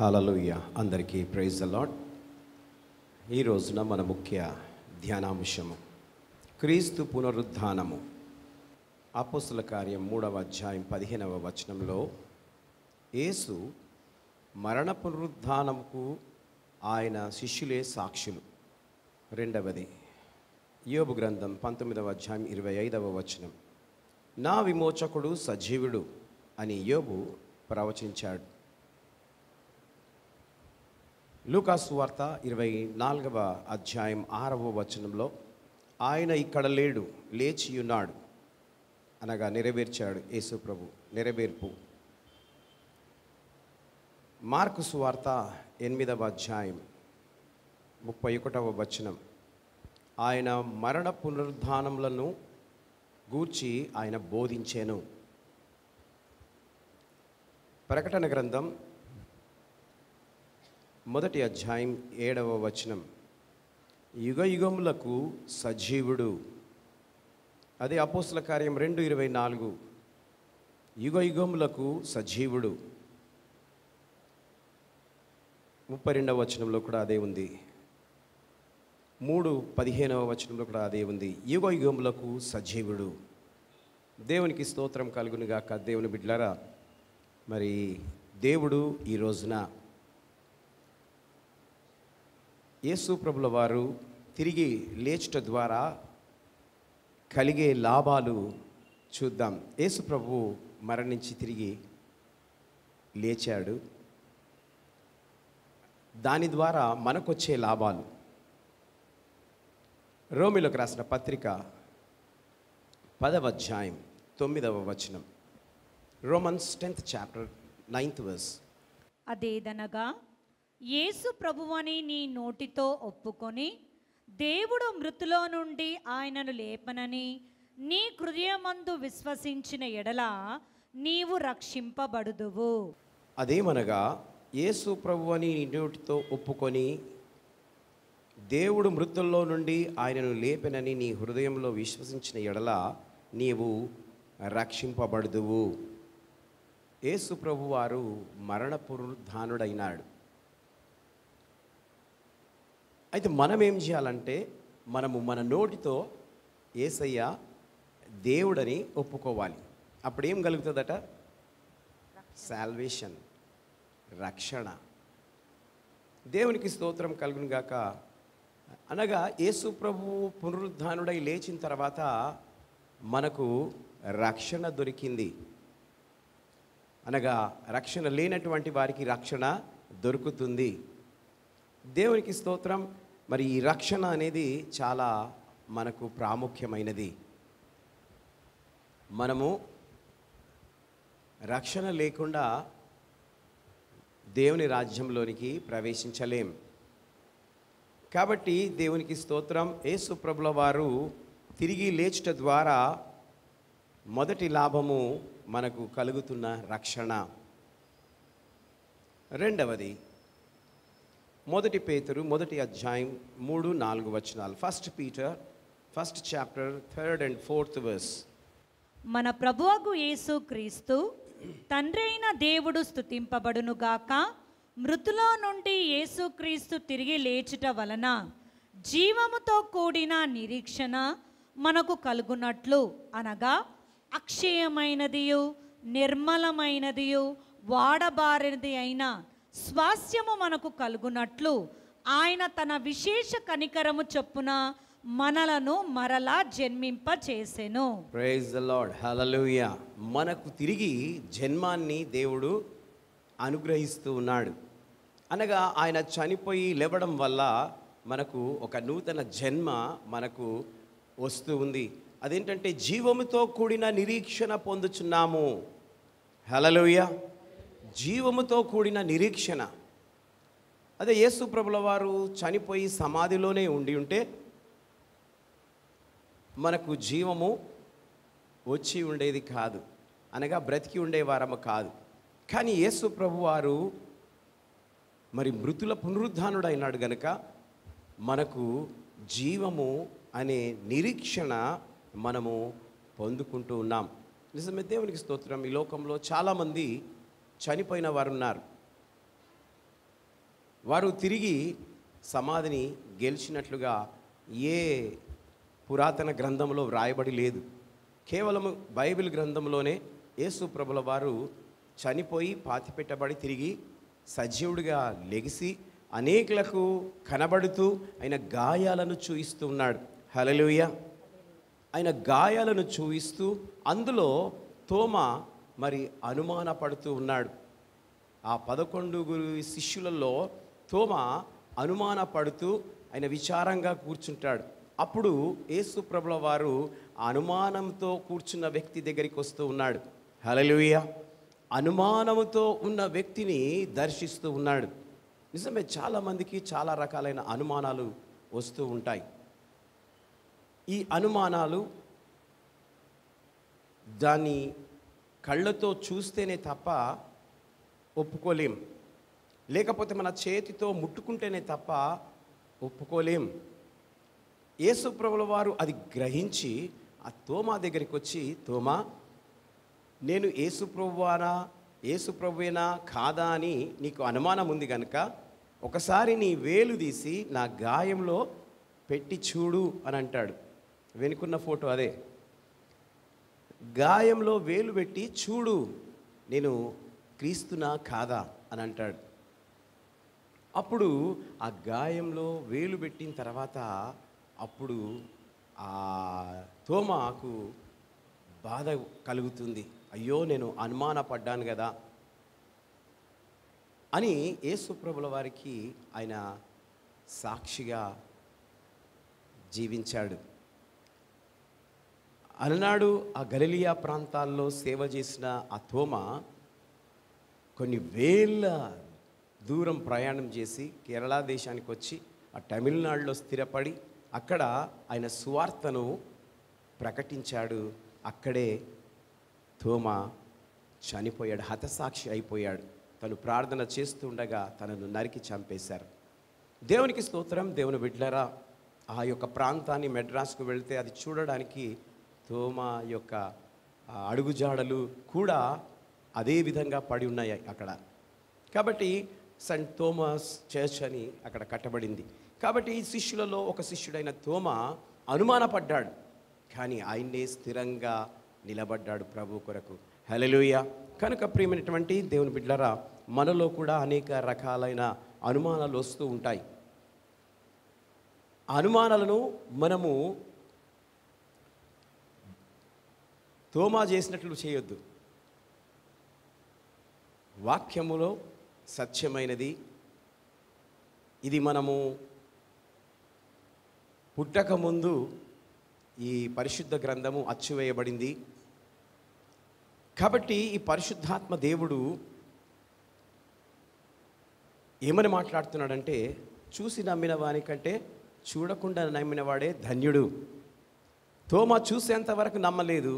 హలలుయ అందరికీ praise allot ఈ రోజున మన ముఖ్య ధ్యానాంశము క్రీస్తు పునరుద్ధానము అపోస్తుల కార్యం మూడవ అధ్యాయం పదిహేనవ వచనంలో యేసు మరణ పునరుద్ధానముకు ఆయన శిష్యులే సాక్షులు రెండవది యోబు గ్రంథం పంతొమ్మిదవ అధ్యాయం ఇరవై ఐదవ వచనం నా విమోచకుడు సజీవుడు అని యోబు ప్రవచించాడు లూకాసు వార్త ఇరవై నాలుగవ అధ్యాయం ఆరవ వచనంలో ఆయన ఇక్కడ లేడు లేచి ఉన్నాడు అనగా నెరవేర్చాడు యేసు ప్రభు నెరవేర్పు మార్కు సువార్త ఎనిమిదవ అధ్యాయం ముప్పై ఒకటవ వచనం ఆయన మరణ పునరుద్ధానములను గూర్చి ఆయన బోధించాను ప్రకటన గ్రంథం మొదటి అధ్యాయం ఏడవ వచనం యుగ యుగములకు సజీవుడు అదే అపోస్తుల కార్యం రెండు ఇరవై నాలుగు యుగ యుగములకు సజీవుడు ముప్పై రెండవ వచనంలో కూడా అదే ఉంది మూడు పదిహేనవ వచనంలో కూడా అదే ఉంది యుగ యుగములకు సజీవుడు దేవునికి స్తోత్రం కలుగునుగాక దేవుని బిడ్డలారా మరి దేవుడు ఈ రోజున యేసు ప్రభుల వారు తిరిగి లేచుట ద్వారా కలిగే లాభాలు చూద్దాం యేసు ప్రభు మరణించి తిరిగి లేచాడు దాని ద్వారా మనకొచ్చే లాభాలు రోమిలకు రాసిన పత్రిక పదవ అధ్యాయం తొమ్మిదవ వచనం Romans tenth chapter ninth verse అదేదనగా యేసు ప్రభువని నీ నోటితో ఒప్పుకొని దేవుడు మృతులో నుండి ఆయనను లేపనని నీ హృదయమందు విశ్వసించిన ఎడల నీవు రక్షింపబడుదువు అదేమనగా యేసు ప్రభు అని నీ నోటితో ఒప్పుకొని దేవుడు మృతుల్లో నుండి ఆయనను లేపెనని నీ హృదయంలో విశ్వసించిన ఎడల నీవు రక్షింపబడుదువు యేసు ప్రభు వారు మరణ పునరుద్ధానుడైనాడు అయితే మనం ఏం చేయాలంటే మనము మన నోటితో ఏసయ్య దేవుడని ఒప్పుకోవాలి అప్పుడేం కలుగుతుందట సాల్వేషన్ రక్షణ దేవునికి స్తోత్రం కలుగును గాక అనగా యేసు ప్రభు పునరుద్ధానుడై లేచిన తర్వాత మనకు రక్షణ దొరికింది అనగా రక్షణ లేనటువంటి వారికి రక్షణ దొరుకుతుంది దేవునికి స్తోత్రం మరి ఈ రక్షణ అనేది చాలా మనకు ప్రాముఖ్యమైనది మనము రక్షణ లేకుండా దేవుని రాజ్యంలోనికి ప్రవేశించలేం కాబట్టి దేవునికి స్తోత్రం యేసు ప్రభుల వారు తిరిగి లేచుట ద్వారా మొదటి లాభము మనకు కలుగుతున్న రక్షణ రెండవది మొదటి పేతురు మొదటి అధ్యాయం మూడు నాలుగు వచనాలు first Peter first chapter third and fourth verse మన ప్రభువగు యేసు క్రీస్తు తండ్రి అయిన దేవుడు స్తుతింపబడునుగాక మృతులో నుండి యేసుక్రీస్తు తిరిగి లేచుట వలన జీవముతో కూడిన నిరీక్షణ మనకు కలుగునట్లు అనగా అక్షయమైనదియు నిర్మలమైనదియు వాడబారినది అయిన స్వాస్యము మనకు కలుగునట్లు ఆయన తన విశేష కనికరము చొప్పున మనలను మరలా జన్మింప చేసెను ప్రైజ్ ద లార్డ్ హలలుయ మనకు తిరిగి జన్మాన్ని దేవుడు అనుగ్రహిస్తూ ఉన్నాడు అనగా ఆయన చనిపోయి లేవడం వల్ల మనకు ఒక నూతన జన్మ మనకు వస్తూ ఉంది అదేంటంటే జీవముతో కూడిన నిరీక్షణ పొందుచున్నాము హలలుయ జీవముతో కూడిన నిరీక్షణ అదే యేసు ప్రభుల వారు చనిపోయి సమాధిలోనే ఉండి ఉంటే మనకు జీవము వచ్చి ఉండేది కాదు అనగా బ్రతికి ఉండేవారము కాదు కానీ యేసు ప్రభు వారు మరి మృతుల పునరుద్ధానుడైనాడు గనుక మనకు జీవము అనే నిరీక్షణ మనము పొందుకుంటూ ఉన్నాం నిజమే దేవునికి స్తోత్రం ఈ లోకంలో చాలామంది చనిపోయిన వారు ఉన్నారు వారు తిరిగి సమాధిని గెలిచినట్లుగా ఏ పురాతన గ్రంథంలో వ్రాయబడి లేదు కేవలం బైబిల్ గ్రంథంలోనే యేసు ప్రభుల వారు చనిపోయి పాతిపెట్టబడి తిరిగి సజీవుడిగా లెగిసి అనేకులకు కనబడుతూ ఆయన గాయాలను చూయిస్తూ ఉన్నాడు హలలుయ ఆయన గాయాలను చూయిస్తూ అందులో తోమ మరి అనుమానపడుతూ ఉన్నాడు ఆ పదకొండుగురు శిష్యులలో తోమ అనుమానపడుతూ ఆయన విచారంగా కూర్చుంటాడు అప్పుడు యేసు ప్రభుల వారు ఆ అనుమానంతో కూర్చున్న వ్యక్తి దగ్గరికి వస్తూ ఉన్నాడు హలలుయ అనుమానముతో ఉన్న వ్యక్తిని దర్శిస్తూ ఉన్నాడు నిజమే చాలామందికి చాలా రకాలైన అనుమానాలు వస్తూ ఉంటాయి ఈ అనుమానాలు దాన్ని కళ్ళతో చూస్తేనే తప్ప ఒప్పుకోలేం లేకపోతే మన చేతితో ముట్టుకుంటేనే తప్ప ఒప్పుకోలేం యేసుప్రభుల వారు అది గ్రహించి ఆ తోమా దగ్గరికి వచ్చి తోమా నేను యేసుప్రభువానా యేసుప్రభువేనా కాదా అని నీకు అనుమానం ఉంది కనుక ఒకసారి నీ వేలు తీసి నా గాయంలో పెట్టి చూడు అని అంటాడు వెనుకున్న ఫోటో అదే గాయంలో వేలు పెట్టి చూడు నేను క్రీస్తునా కాదా అని అంటాడు అప్పుడు ఆ గాయంలో వేలు పెట్టిన తర్వాత అప్పుడు ఆ తోమాకు బాధ కలుగుతుంది అయ్యో నేను అనుమానపడ్డాను కదా అని యేసుప్రభుల వారికి ఆయన సాక్షిగా జీవించాడు అలనాడు ఆ గలిలియా ప్రాంతాల్లో సేవ చేసిన ఆ తోమ కొన్ని వేల దూరం ప్రయాణం చేసి కేరళ దేశానికి వచ్చి ఆ తమిళనాడులో స్థిరపడి అక్కడ ఆయన సువార్తను ప్రకటించాడు అక్కడే తోమ చనిపోయాడు హతసాక్షి అయిపోయాడు తను ప్రార్థన చేస్తుండగా తనను నరికి చంపేశారు దేవునికి స్తోత్రం దేవుని బిడ్డలరా ఆ యొక్క ప్రాంతాన్ని మెడ్రాస్కు వెళ్తే అది చూడడానికి తోమ యొక్క ఆ అడుగుజాడలు కూడా అదే విధంగా పడి ఉన్నాయి అక్కడ కాబట్టి సెంట్ థోమస్ చర్చ్ అని అక్కడ కట్టబడింది కాబట్టి ఈ శిష్యులలో ఒక శిష్యుడైన తోమ అనుమానపడ్డాడు కానీ ఆయన్నే స్థిరంగా నిలబడ్డాడు ప్రభు కొరకు హలలుయ కనుక ప్రియమైనటువంటి దేవుని బిడ్డలరా మనలో కూడా అనేక రకాలైన అనుమానాలు వస్తూ ఉంటాయి ఆ అనుమానాలను మనము తోమా చేసినట్లు చేయొద్దు వాక్యములో సత్యమైనది ఇది మనము పుట్టక ముందు ఈ పరిశుద్ధ గ్రంథము అచ్చువేయబడింది కాబట్టి ఈ పరిశుద్ధాత్మ దేవుడు ఏమని మాట్లాడుతున్నాడంటే చూసి నమ్మిన వానికంటే చూడకుండా నమ్మిన వాడే ధన్యుడు తోమ చూసేంత వరకు నమ్మలేదు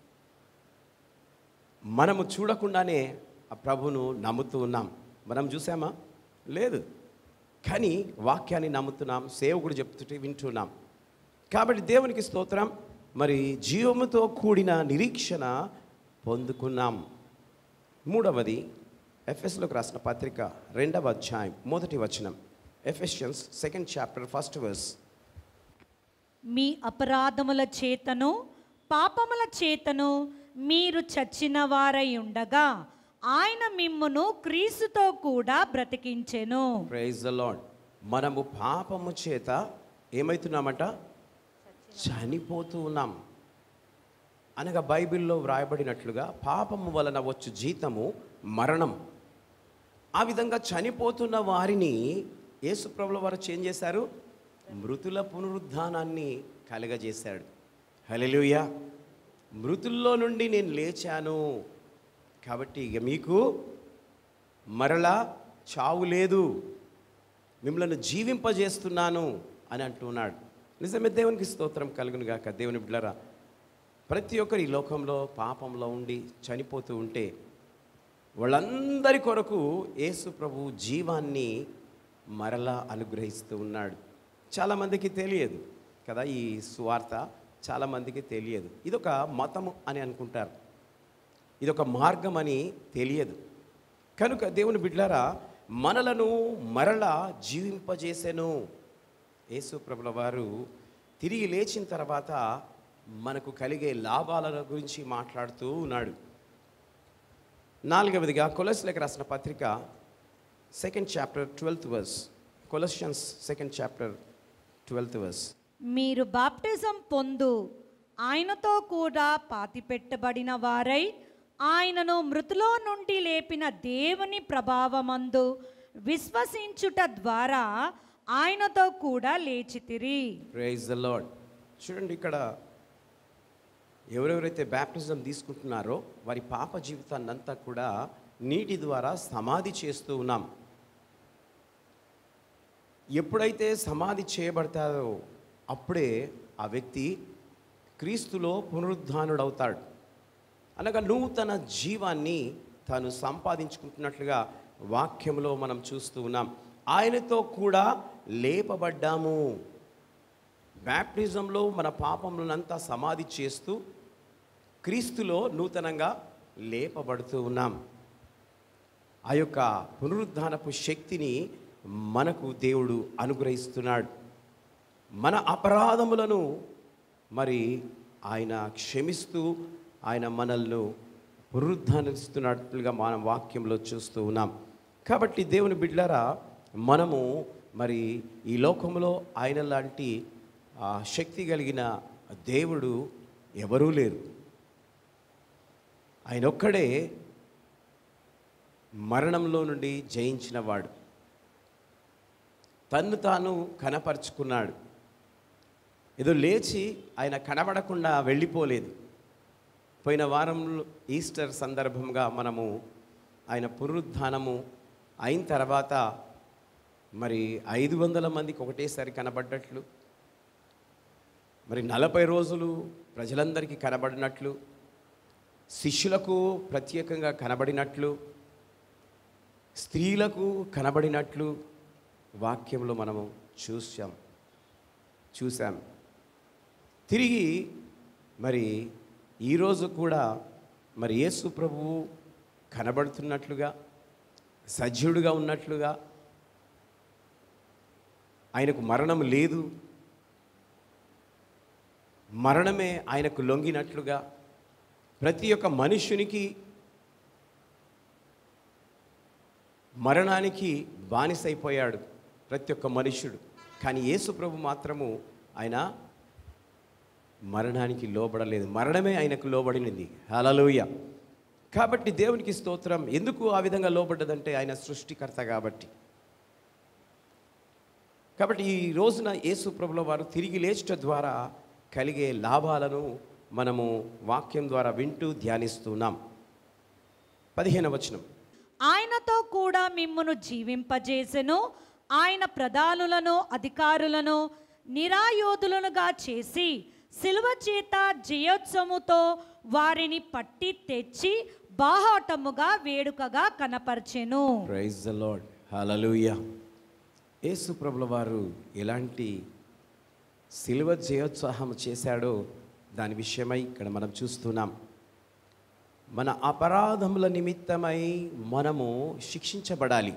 మనము చూడకుండానే ఆ ప్రభును నమ్ముతూ ఉన్నాం మనం చూసామా లేదు కానీ వాక్యాన్ని నమ్ముతున్నాం సేవకుడు చెప్తుంటే వింటున్నాం కాబట్టి దేవునికి స్తోత్రం మరి జీవముతో కూడిన నిరీక్షణ పొందుకున్నాం మూడవది ఎఫ్ఎస్లోకి రాసిన పత్రిక రెండవ అధ్యాయం మొదటి వచనం Ephesians second chapter first verse మీ అపరాధముల చేతను పాపముల చేతను మీరు చచ్చిన వారై ఉండగా ఆయన మిమ్మును క్రీస్తుతో కూడా బ్రతికించెను ప్రైజ్ ద లాడ్ మనము పాపము చేత ఏమవుతున్నామట చనిపోతూ ఉన్నాం అనగా బైబిల్లో వ్రాయబడినట్లుగా పాపము వలన వచ్చు జీతము మరణం ఆ విధంగా చనిపోతున్న వారిని యేసుప్రభుల వారు చేంజ్ చేశారు మృతుల పునరుద్ధానాన్ని కలగజేశాడు హల్లెలూయా మృతుల్లో నుండి నేను లేచాను కాబట్టి ఇక మీకు మరలా చావు లేదు మిమ్మల్ని జీవింపజేస్తున్నాను అని అంటున్నాడు నిజమే దేవునికి స్తోత్రం కలుగును గాక దేవుని బిడ్డరా ప్రతి ఒక్కరు ఈ లోకంలో పాపంలో ఉండి చనిపోతూ ఉంటే వాళ్ళందరి కొరకు యేసు ప్రభు జీవాన్ని మరలా అనుగ్రహిస్తూ ఉన్నాడు చాలామందికి తెలియదు కదా ఈ సువార్త చాలామందికి తెలియదు ఇదొక మతము అని అనుకుంటారు ఇదొక మార్గం అని తెలియదు కనుక దేవుని బిడ్డలారా మనలను మరలా జీవింపజేసెను యేసు ప్రభుల వారు తిరిగి లేచిన తర్వాత మనకు కలిగే లాభాల గురించి మాట్లాడుతూ ఉన్నాడు నాలుగవదిగా కొలస్లకు రాసిన పత్రిక second chapter twelfth verse Colossians second chapter twelfth verse మీరు బాప్టిజం పొందు ఆయనతో కూడా పాతిపెట్టబడిన వారై ఆయనను మృతులో నుండి లేపిన దేవుని ప్రభావమందు విశ్వసించుట ద్వారా ఆయనతో కూడా లేచితిరి ప్రైజ్ ద లాడ్ చూడండి ఇక్కడ ఎవరెవరైతే బ్యాప్టిజం తీసుకుంటున్నారో వారి పాప జీవితాన్ని అంతా కూడా నీటి ద్వారా సమాధి చేస్తూ ఉన్నాం ఎప్పుడైతే సమాధి చేయబడతారో అప్పుడే ఆ వ్యక్తి క్రీస్తులో పునరుద్ధానుడవుతాడు అనగా నూతన జీవాన్ని తాను సంపాదించుకుంటున్నట్లుగా వాక్యంలో మనం చూస్తూ ఉన్నాం ఆయనతో కూడా లేపబడ్డాము బ్యాప్టిజంలో మన పాపములనంతా సమాధి చేస్తూ క్రీస్తులో నూతనంగా లేపబడుతూ ఉన్నాం ఆ యొక్క పునరుద్ధానపు శక్తిని మనకు దేవుడు అనుగ్రహిస్తున్నాడు మన అపరాధములను మరి ఆయన క్షమిస్తూ ఆయన మనల్ని పునరుద్ధానిస్తున్నట్లుగా మనం వాక్యంలో చూస్తూ ఉన్నాం కాబట్టి దేవుని బిడ్డలారా మనము మరి ఈ లోకంలో ఆయన లాంటి ఆ శక్తి కలిగిన దేవుడు ఎవరూ లేరు ఆయన ఒక్కడే మరణంలో నుండి జయించినవాడు తన్ను తాను కనపరుచుకున్నాడు ఏదో లేచి ఆయన కనబడకుండా వెళ్ళిపోలేదు పోయిన వారంలో ఈస్టర్ సందర్భంగా మనము ఆయన పునరుద్ధానము అయిన తర్వాత మరి ఐదు వందల మందికి ఒకటేసారి కనబడ్డట్లు మరి నలభై రోజులు ప్రజలందరికీ కనబడినట్లు శిష్యులకు ప్రత్యేకంగా కనబడినట్లు స్త్రీలకు కనబడినట్లు వాక్యంలో మనము చూసాం చూసాం తిరిగి మరి ఈరోజు కూడా మరి యేసు ప్రభువు కనబడుతున్నట్లుగా సజీవుడుగా ఉన్నట్లుగా ఆయనకు మరణం లేదు మరణమే ఆయనకు లొంగినట్లుగా ప్రతి ఒక్క మనుష్యునికి మరణానికి బానిసైపోయాడు ప్రతి ఒక్క మనుష్యుడు కానీ యేసు ప్రభు మాత్రము ఆయన మరణానికి లోబడలేదు మరణమే ఆయనకు లోబడినది హలలోయ కాబట్టి దేవునికి స్తోత్రం ఎందుకు ఆ విధంగా లోబడ్డదంటే ఆయన సృష్టికర్త కాబట్టి కాబట్టి ఈ రోజున యేసు ప్రభుల వారు తిరిగి లేచుట ద్వారా కలిగే లాభాలను మనము వాక్యం ద్వారా వింటూ ధ్యానిస్తున్నాం పదిహేను వచనం ఆయనతో కూడా మిమ్మును జీవింపజేసెను ఆయన ప్రధానులను అధికారులను నిరాయోధులనుగా చేసి శిలువ చేత జయోత్సవముతో వారిని పట్టి తెచ్చి బాహాటముగా వేడుకగా కనపర్చెను ప్రైజ్ ద లాడ్ హలలుయ యేసు ప్రభుల వారు ఎలాంటి సిలువ జయోత్సాహం చేశాడో దాని విషయమై ఇక్కడ మనం చూస్తున్నాం మన అపరాధముల నిమిత్తమై మనము శిక్షించబడాలి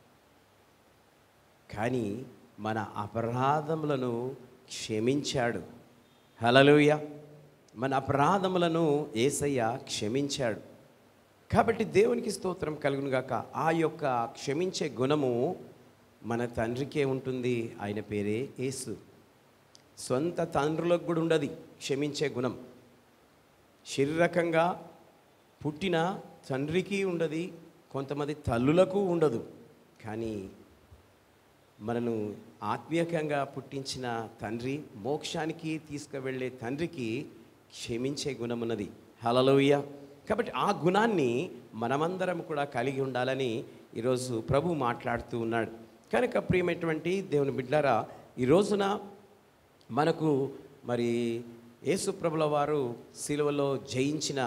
కానీ మన అపరాధములను క్షమించాడు హలలుయ మన అపరాధములను ఏసయ్య క్షమించాడు కాబట్టి దేవునికి స్తోత్రం కలుగునుగాక ఆ యొక్క క్షమించే గుణము మన తండ్రికే ఉంటుంది ఆయన పేరే యేసు సొంత తండ్రులకు కూడా ఉండదు క్షమించే గుణం శరీరకంగా పుట్టిన తండ్రికి ఉండదు కొంతమంది తల్లులకు ఉండదు కానీ మనను ఆత్మీయంగా పుట్టించిన తండ్రి మోక్షానికి తీసుకువెళ్ళే తండ్రికి క్షమించే గుణం ఉన్నది హలలోయ కాబట్టి ఆ గుణాన్ని మనమందరం కూడా కలిగి ఉండాలని ఈరోజు ప్రభు మాట్లాడుతూ ఉన్నాడు కనుక ప్రియమైనటువంటి దేవుని బిడ్డారా ఈ రోజున మనకు మరి యేసు ప్రభుల వారు శిలువలో జయించిన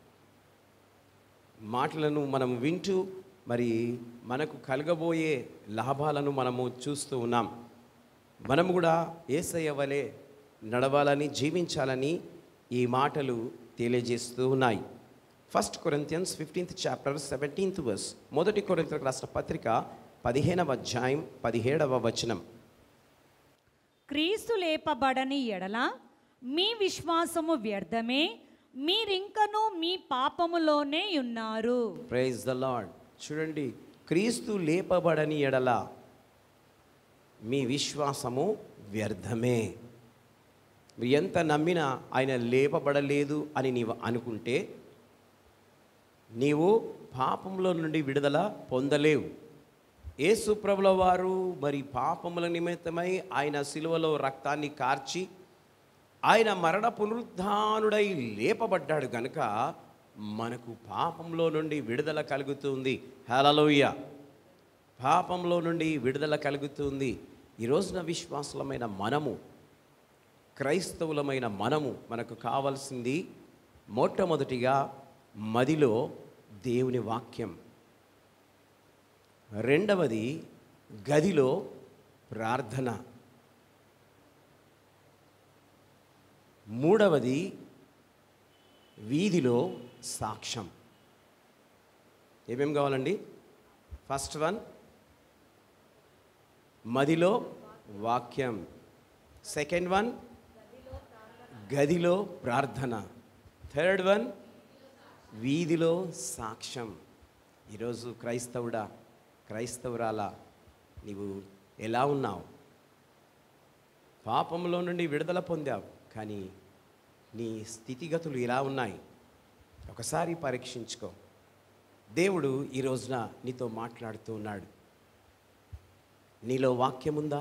మాటలను మనం వింటూ మరి మనకు కలగబోయే లాభాలను మనము చూస్తూ ఉన్నాం మనం కూడా ఏసయ్య వలె నడవాలని జీవించాలని ఈ మాటలు తెలియజేస్తూ ఉన్నాయి first Corinthians fifteenth chapter seventeenth verse మొదటి కొరింతలకు రాసిన పత్రిక పదిహేనవ అధ్యాయం పదిహేడవ వచనం క్రీస్తు లేపబడని ఎడల మీ విశ్వాసము వ్యర్థమే మీరింకను మీ పాపములోనే ఉన్నారు ప్రైజ్ ద లార్డ్ చూడండి క్రీస్తు లేపబడని ఎడల మీ విశ్వాసము వ్యర్థమే మీరు ఎంత నమ్మినా ఆయన లేపబడలేదు అని నీవు అనుకుంటే నీవు పాపంలో నుండి విడుదల పొందలేవు యేసు ప్రభుల వారు మరి పాపముల నిమిత్తమై ఆయన శిలువలో రక్తాన్ని కార్చి ఆయన మరణ పునరుద్ధానుడై లేపబడ్డాడు గనుక మనకు పాపంలో నుండి విడుదల కలుగుతుంది హలలోయ పాపంలో నుండి విడుదల కలుగుతుంది ఈ రోజున విశ్వాసులమైన మనము క్రైస్తవులమైన మనము మనకు కావాల్సింది మొట్టమొదటిగా మదిలో దేవుని వాక్యం రెండవది గదిలో ప్రార్థన మూడవది వీధిలో సాక్ష్యం ఏమేం కావాలండి ఫస్ట్ వన్ మదిలో వాక్యం సెకండ్ వన్ గదిలో ప్రార్థన థర్డ్ వన్ వీధిలో సాక్ష్యం ఈరోజు క్రైస్తవుడా క్రైస్తవురాలా నీవు ఎలా ఉన్నావు పాపంలో నుండి విడుదల పొందావు కానీ నీ స్థితిగతులు ఎలా ఉన్నాయి ఒకసారి పరీక్షించుకో దేవుడు ఈ రోజున నీతో మాట్లాడుతూ ఉన్నాడు నీలో వాక్యం ఉందా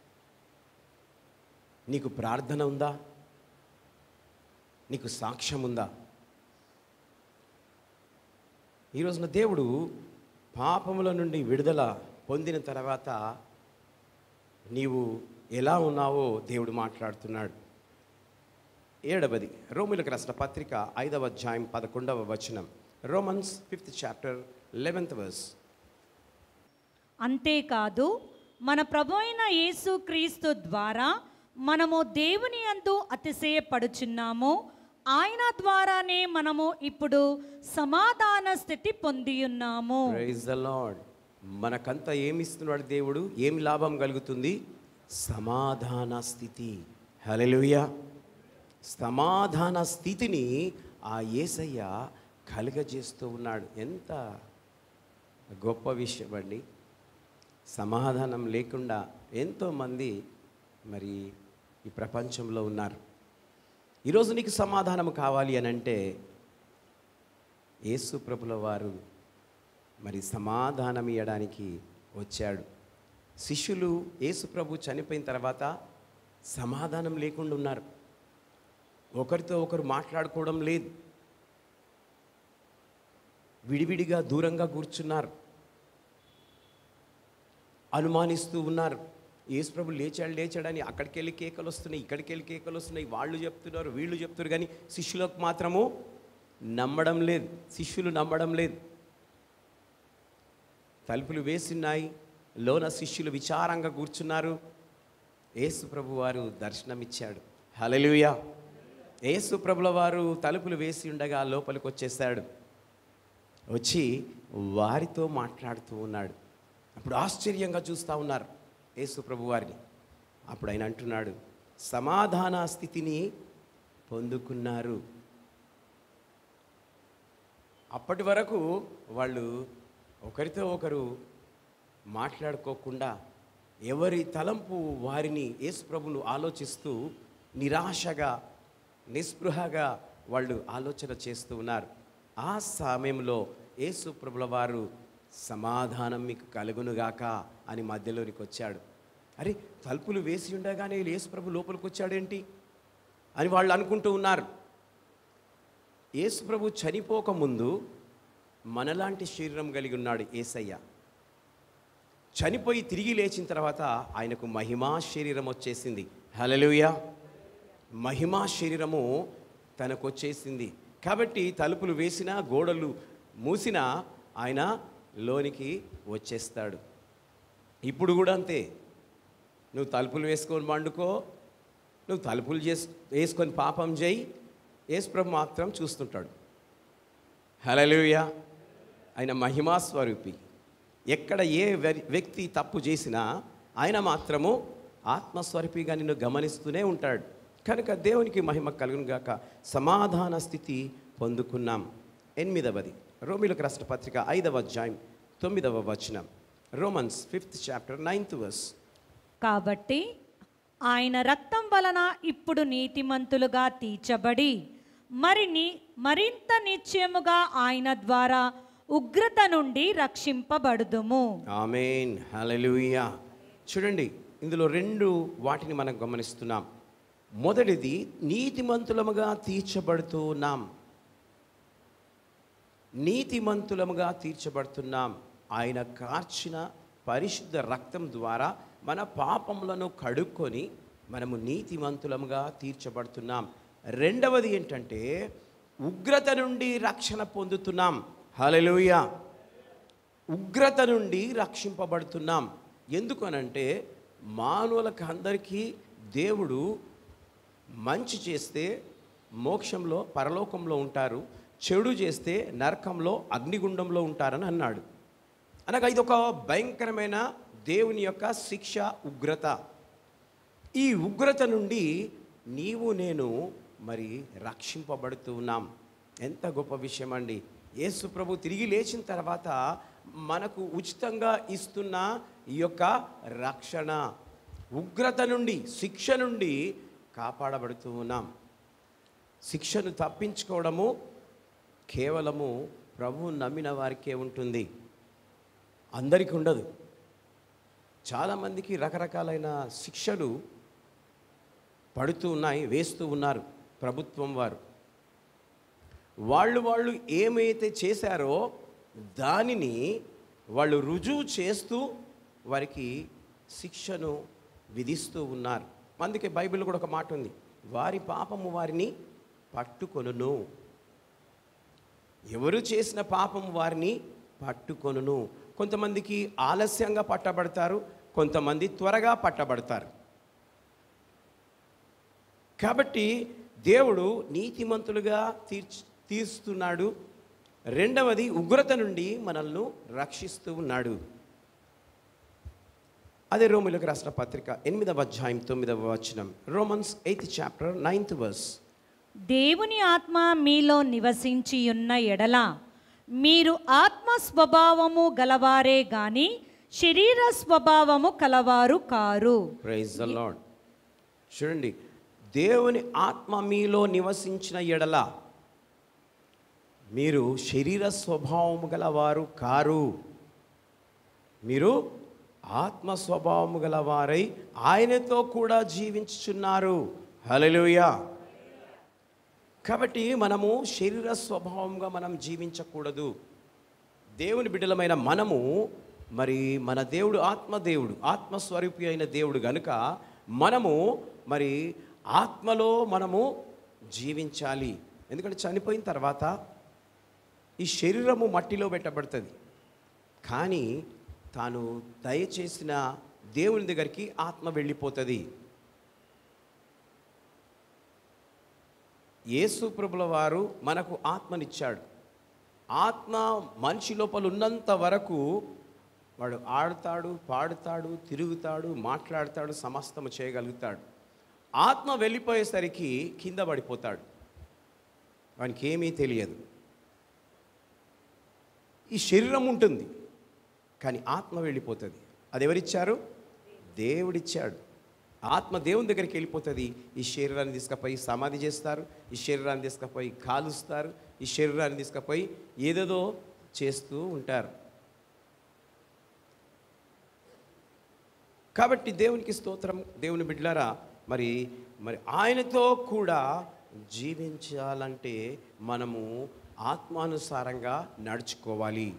నీకు ప్రార్థన ఉందా నీకు సాక్ష్యం ఉందా ఈ రోజున దేవుడు పాపముల నుండి విడుదల పొందిన తర్వాత నీవు ఎలా ఉన్నావో దేవుడు మాట్లాడుతున్నాడు ఏడవది రోమిలకు రాసిన పత్రిక ఐదవ అధ్యాయం పదకొండవ వచనం Romans fifth chapter eleventh verse అంతేకాదు మన ప్రభు అయిన యేసు క్రీస్తు ద్వారా మనము దేవుని యందు అతిశయపడుచున్నాము ఆయన ద్వారానే మనము ఇప్పుడు సమాధాన స్థితి పొంది ఉన్నాము ప్రైజ్ ద లార్డ్ మనకంతా ఏమి ఇస్తున్నాడు దేవుడు ఏమి లాభం కలుగుతుంది సమాధాన స్థితి హల్లెలూయా సమాధాన స్థితిని ఆ యేసయ్య కలుగజేస్తూ ఉన్నాడు ఎంత గొప్ప విషయం అండి సమాధానం లేకుండా ఎంతోమంది మరి ఈ ప్రపంచంలో ఉన్నారు ఈరోజు నీకు సమాధానం కావాలి అని అంటే యేసు ప్రభుల వారు మరి సమాధానం ఇవ్వడానికి వచ్చాడు శిష్యులు యేసు ప్రభు చనిపోయిన తర్వాత సమాధానం లేకుండా ఉన్నారు ఒకరితో ఒకరు మాట్లాడుకోవడం లేదు విడివిడిగా దూరంగా కూర్చున్నారు అనుమానిస్తూ ఉన్నారు యేసు ప్రభు లేచాడు లేచాడని అక్కడికి వెళ్ళి కేకలు వస్తున్నాయి ఇక్కడికి వెళ్ళి కేకలు వస్తున్నాయి వాళ్ళు చెప్తున్నారు వీళ్ళు చెప్తున్నారు కానీ శిష్యులకు మాత్రము నమ్మడం లేదు శిష్యులు నమ్మడం లేదు తలుపులు వేసిన్నాయి లోన శిష్యులు విచారంగా కూర్చున్నారు యేసు ప్రభు వారు దర్శనమిచ్చాడు హల్లెలూయా యేసు ప్రభుల వారు తలుపులు వేసి ఉండగా లోపలికి వచ్చేసాడు వచ్చి వారితో మాట్లాడుతూ ఉన్నాడు అప్పుడు ఆశ్చర్యంగా చూస్తూ ఉన్నారు యేసు ప్రభు వారిని అప్పుడు ఆయన అంటున్నాడు సమాధాన స్థితిని పొందుకున్నారు అప్పటి వరకు వాళ్ళు ఒకరితో ఒకరు మాట్లాడుకోకుండా ఎవరి తలంపు వారిని యేసు ప్రభును ఆలోచిస్తూ నిరాశగా నిస్పృహగా వాళ్ళు ఆలోచన చేస్తూ ఉన్నారు ఆ సమయంలో యేసు ప్రభుల వారు సమాధానం మీకు కలుగునుగాక అని మధ్యలోనికి వచ్చాడు అరే తలుపులు వేసి ఉండగానే యేసు ప్రభు లోపలికి వచ్చాడేంటి అని వాళ్ళు అనుకుంటూ ఉన్నారు యేసు ప్రభు చనిపోకముందు మనలాంటి శరీరం కలిగి ఉన్నాడు ఏసయ్య చనిపోయి తిరిగి లేచిన తర్వాత ఆయనకు మహిమా శరీరం వచ్చేసింది హలలుయ మహిమా శరీరము తనకు వచ్చేసింది కాబట్టి తలుపులు వేసినా గోడలు మూసినా ఆయన లోనికి వచ్చేస్తాడు ఇప్పుడు కూడా అంతే నువ్వు తలుపులు వేసుకొని వండుకో నువ్వు తలుపులు చేసి వేసుకొని పాపం చేయి యేసుప్రభు మాత్రం చూస్తుంటాడు హలలుయ ఆయన మహిమా స్వరూపి ఎక్కడ ఏ వ్య- వ్యక్తి తప్పు చేసినా ఆయన మాత్రము ఆత్మస్వరూపిగా నిన్ను గమనిస్తూనే ఉంటాడు కనుక దేవునికి మహిమ కలుగును గాక సమాధాన స్థితి పొందుకున్నాం ఎనిమిదవది రోమిలకు రాష్ట్ర పత్రిక ఐదవ అధ్యాయం తొమ్మిదవ వచనం Romans fifth chapter ninth verse కాబట్టి ఆయన రక్తం వలన ఇప్పుడు నీతిమంతులుగా తీర్చబడి మరి నీ మరింత నిశ్చయముగా ఆయన ద్వారా ఉగ్రత నుండి రక్షింపబడుదుము ఆమెన్ హల్లెలూయా చూడండి ఇందులో రెండు వాటిని మనం గమనిస్తున్నాం మొదటిది నీతిమంతులముగా తీర్చబడుతున్నాం నీతిమంతులముగా తీర్చబడుతున్నాం ఆయన కార్చిన పరిశుద్ధ రక్తం ద్వారా మన పాపములను కడుక్కొని మనము నీతిమంతులముగా తీర్చబడుతున్నాం రెండవది ఏంటంటే ఉగ్రత నుండి రక్షణ పొందుతున్నాం హల్లెలూయా ఉగ్రత నుండి రక్షింపబడుతున్నాం ఎందుకనంటే మానవులకు అందరికీ దేవుడు మంచి చేస్తే మోక్షంలో పరలోకంలో ఉంటారు చెడు చేస్తే నరకంలో అగ్నిగుండంలో ఉంటారని అన్నాడు అనగా ఇది ఒక భయంకరమైన దేవుని యొక్క శిక్ష ఉగ్రత ఈ ఉగ్రత నుండి నీవు నేను మరి రక్షింపబడుతూ ఉన్నాం ఎంత గొప్ప విషయం అండి యేసు ప్రభు తిరిగి లేచిన తర్వాత మనకు ఉచితంగా ఇస్తున్న ఈ యొక్క రక్షణ ఉగ్రత నుండి శిక్ష నుండి కాపాడబడుతూ ఉన్నాం శిక్షను తప్పించుకోవడము కేవలము ప్రభు నమ్మిన వారికే ఉంటుంది అందరికీ ఉండదు చాలామందికి రకరకాలైన శిక్షలు పడుతూ ఉన్నాయి వేస్తూ ఉన్నారు ప్రభుత్వం వారు వాళ్ళు వాళ్ళు ఏమైతే చేశారో దానిని వాళ్ళు రుజువు చేస్తూ వారికి శిక్షను విధిస్తూ ఉన్నారు అందుకే బైబిల్ కూడా ఒక మాట ఉంది వారి పాపము వారిని పట్టుకొనును ఎవరు చేసిన పాపం వారిని పట్టుకొనును కొంతమందికి ఆలస్యంగా పట్టబడతారు కొంతమంది త్వరగా పట్టబడతారు కాబట్టి దేవుడు నీతిమంతులుగా తీర్చి తీరుస్తున్నాడు రెండవది ఉగ్రత నుండి మనల్ని రక్షిస్తూ ఉన్నాడు అదే రోమిలకు రాసిన పత్రిక ఎనిమిదవ అధ్యాయం తొమ్మిదవ వచనం Romans eighth chapter ninth verse దేవుని ఆత్మ మీలో నివసించి ఉన్న ఎడల మీరు ఆత్మ స్వభావము గలవారే గాని శరీర స్వభావము కలవారు కారు ప్రైజ్ ద లాడ్ చూడండి దేవుని ఆత్మ మీలో నివసించిన ఎడల మీరు శరీర స్వభావము గలవారు కారు మీరు ఆత్మ స్వభావము గలవారై ఆయనతో కూడా జీవించుచున్నారు హల్లెలూయా కాబట్టి మనము శరీర స్వభావంగా మనం జీవించకూడదు దేవుని బిడ్డలమైన మనము మరి మన దేవుడు ఆత్మదేవుడు ఆత్మస్వరూపి అయిన దేవుడు గనుక మనము మరి ఆత్మలో మనము జీవించాలి ఎందుకంటే చనిపోయిన తర్వాత ఈ శరీరము మట్టిలో పెట్టబడుతుంది కానీ తాను దయచేసిన దేవుని దగ్గరికి ఆత్మ వెళ్ళిపోతుంది యేసు ప్రభుల వారు మనకు ఆత్మనిచ్చాడు ఆత్మ మనిషి లోపల ఉన్నంత వరకు వాడు ఆడుతాడు పాడుతాడు తిరుగుతాడు మాట్లాడతాడు సమస్తము చేయగలుగుతాడు ఆత్మ వెళ్ళిపోయేసరికి కింద పడిపోతాడు వానికి ఏమీ తెలియదు ఈ శరీరం ఉంటుంది కానీ ఆత్మ వెళ్ళిపోతుంది అది ఎవరిచ్చారు దేవుడిచ్చాడు ఆత్మ దేవుని దగ్గరికి వెళ్ళిపోతుంది ఈ శరీరాన్ని తీసుకుపోయి సమాధి చేస్తారు ఈ శరీరాన్ని తీసుకుపోయి కాలుస్తారు ఈ శరీరాన్ని తీసుకుపోయి ఏదేదో చేస్తూ ఉంటారు కాబట్టి దేవునికి స్తోత్రం దేవుని బిడ్డలారా మరి మరి ఆయనతో కూడా జీవించాలంటే మనము ఆత్మానుసారంగా నడుచుకోవాలి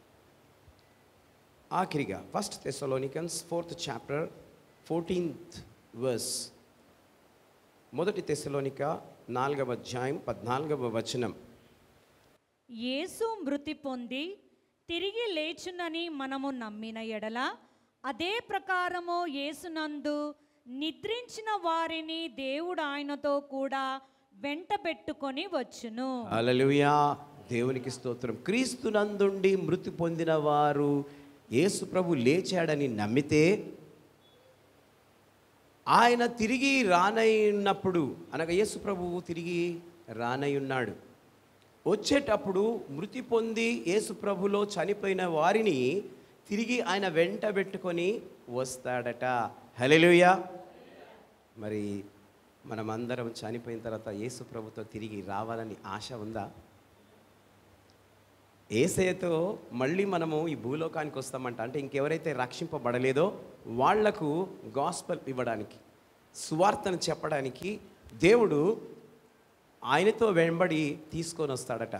ఆఖరిగా first Thessalonians fourth chapter fourteenth verse మొదటి తెసలోనిక నాలుగవ అధ్యాయం పద్నాలుగవ వచనం యేసు మృతి పొంది తిరిగి లేచునని మనము నమ్మిన ఎడల అదే ప్రకారము యేసునందు నిద్రించిన వారిని దేవుడు ఆయనతో కూడా వెంట పెట్టుకొని వచ్చును అలలుయా దేవునికి స్తోత్రం క్రీస్తునందుండి మృతి పొందిన వారు యేసు ప్రభు లేచాడని నమ్మితే ఆయన తిరిగి రానయ్యున్నప్పుడు అనగా యేసు ప్రభువు తిరిగి రానయ్యున్నాడు వచ్చేటప్పుడు మృతి పొంది యేసు ప్రభులో చనిపోయిన వారిని తిరిగి ఆయన వెంట పెట్టుకొని వస్తాడట హల్లెలూయా మరి మనమందరం చనిపోయిన తర్వాత యేసు ప్రభుతో తిరిగి రావాలని ఆశ ఉందా ఏసయ్యతో మళ్ళీ మనము ఈ భూలోకానికి వస్తామంట అంటే ఇంకెవరైతే రక్షింపబడలేదో వాళ్లకు గాస్పల్ ఇవ్వడానికి సువార్తను చెప్పడానికి దేవుడు ఆయనతో వెంబడి తీసుకొని వస్తాడట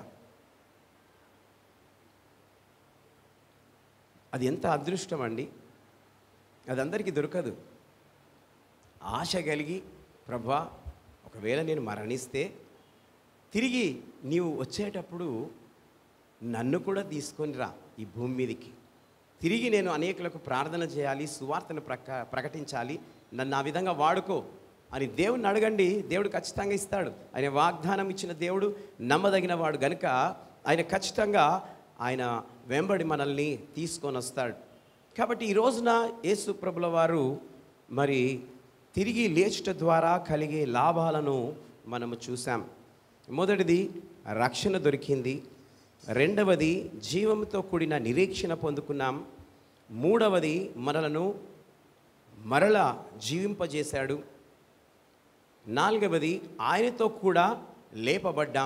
అది ఎంత అదృష్టం అండి అది అందరికీ దొరకదు ఆశ కలిగి ప్రభా ఒకవేళ నేను మరణిస్తే తిరిగి నీవు వచ్చేటప్పుడు నన్ను కూడా తీసుకొని రా ఈ భూమి మీదకి తిరిగి నేను అనేకులకు ప్రార్థన చేయాలి సువార్తను ప్రక ప్రకటించాలి నన్ను ఆ విధంగా వాడుకో అని దేవుడిని అడగండి దేవుడు ఖచ్చితంగా ఇస్తాడు ఆయన వాగ్దానం ఇచ్చిన దేవుడు నమ్మదగిన వాడు గనుక ఆయన ఖచ్చితంగా ఆయన వెంబడి మనల్ని తీసుకొని వస్తాడు కాబట్టి ఈ రోజున యేసు ప్రభుల వారు మరి తిరిగి లేచుట ద్వారా కలిగే లాభాలను మనము చూసాం మొదటిది రక్షణ దొరికింది రెండవది జీవంతో కూడిన నిరీక్షణ పొందుకున్నాం మూడవది మనలను మరల జీవింపజేశాడు నాలుగవది ఆయనతో కూడా లేపబడ్డాం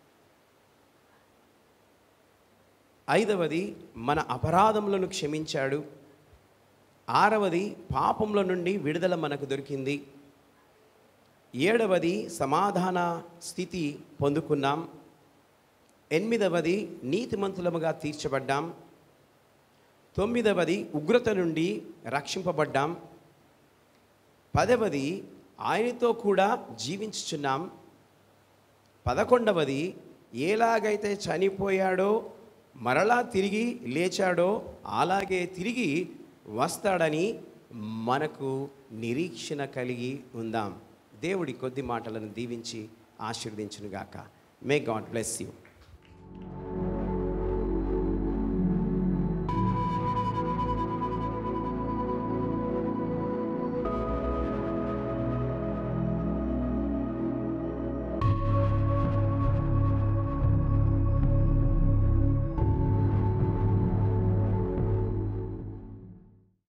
ఐదవది మన అపరాధములను క్షమించాడు ఆరవది పాపముల నుండి విడుదల మనకు దొరికింది ఏడవది సమాధాన స్థితి పొందుకున్నాం ఎనిమిదవది నీతిమంతులముగా తీర్చబడ్డాం తొమ్మిదవది ఉగ్రత నుండి రక్షింపబడ్డాం పదవది ఆయనతో కూడా జీవించుచున్నాం పదకొండవది ఎలాగైతే చనిపోయాడో మరలా తిరిగి లేచాడో అలాగే తిరిగి వస్తాడని మనకు నిరీక్షణ కలిగి ఉందాం దేవుడి కొద్ది మాటలను దీవించి ఆశీర్వదించునుగాక మే గాడ్ బ్లెస్ యూ